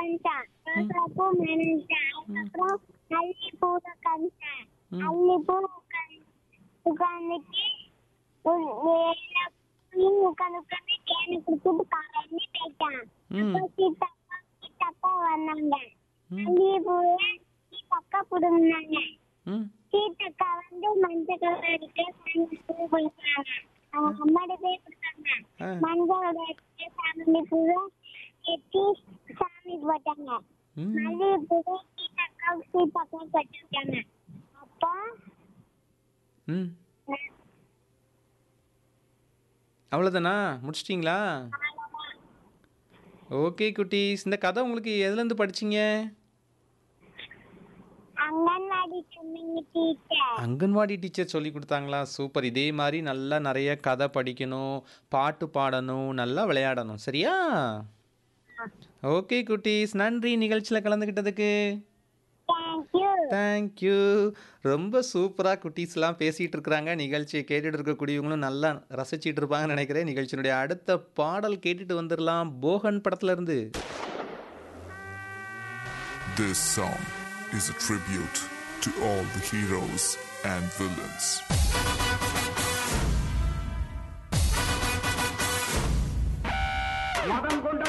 உட்காந்துட்டான் ரோசாப்பூ நினைச்சான் அதுக்கப்புறம் அல்லி பூ உட்காந்துட்டான் ம். அல்லி பூ உட்காந்து உட்காந்துட்டு எல்லா பூவையும் உட்காந்து உட்காந்து தேனை குடிச்சிட்டு காலையில போயிட்டான் ம். அப்போ சீதாப்பா சீதாப்பா வந்தாங்க ம். அல்லி பூவை சீதாக்கா புடுங்கினாங்க ம் சீத்தக்கா வந்து மஞ்சள் கலர் அடிக்க பூ கொடுத்தாங்க அவங்க அம்மாட்ட போய் கொடுத்தாங்க ஆ. மஞ்சள் அடிக்க சாமி பூவை கட்டி சாமி போட்டாங்க ம் மல்லிகை பூவை சீத்தக்கா சீத்தாக்கா கட்டிருக்காங்க அப்போ ம் அவ்வளோதானா முடிச்சிட்டிங்களா ஓகே குட்டீஸ் இந்த கதை உங்களுக்கு எதுலேருந்து படிச்சீங்க அங்கன்வாடி சொன்னீங்க டீச்சர் அங்கன்வாடி டீச்சர் சொல்லி கொடுத்தாங்களா சூப்பர் இதே மாதிரி நல்லா நிறைய கதை படிக்கணும் பாட்டு பாடணும் நல்லா விளையாடணும் சரியா ஓகே குட்டீஸ் நன்றி நிகழ்ச்சியில் கலந்துக்கிட்டதுக்கு தேங்க்யூ தேங்க்யூ ரொம்ப சூப்பராக குட்டீஸ்லாம் பேசிகிட்டு இருக்கிறாங்க நிகழ்ச்சியை கேட்டுட்டு இருக்கக்கூடியவங்களும் நல்லா ரசிச்சிட்டு இருப்பாங்கன்னு நினைக்கிறேன் நிகழ்ச்சியினுடைய அடுத்த பாடல் கேட்டுட்டு வந்துடலாம் போகன் படத்துல இருந்து This song is a tribute to all the heroes and villains. மதம் கொண்ட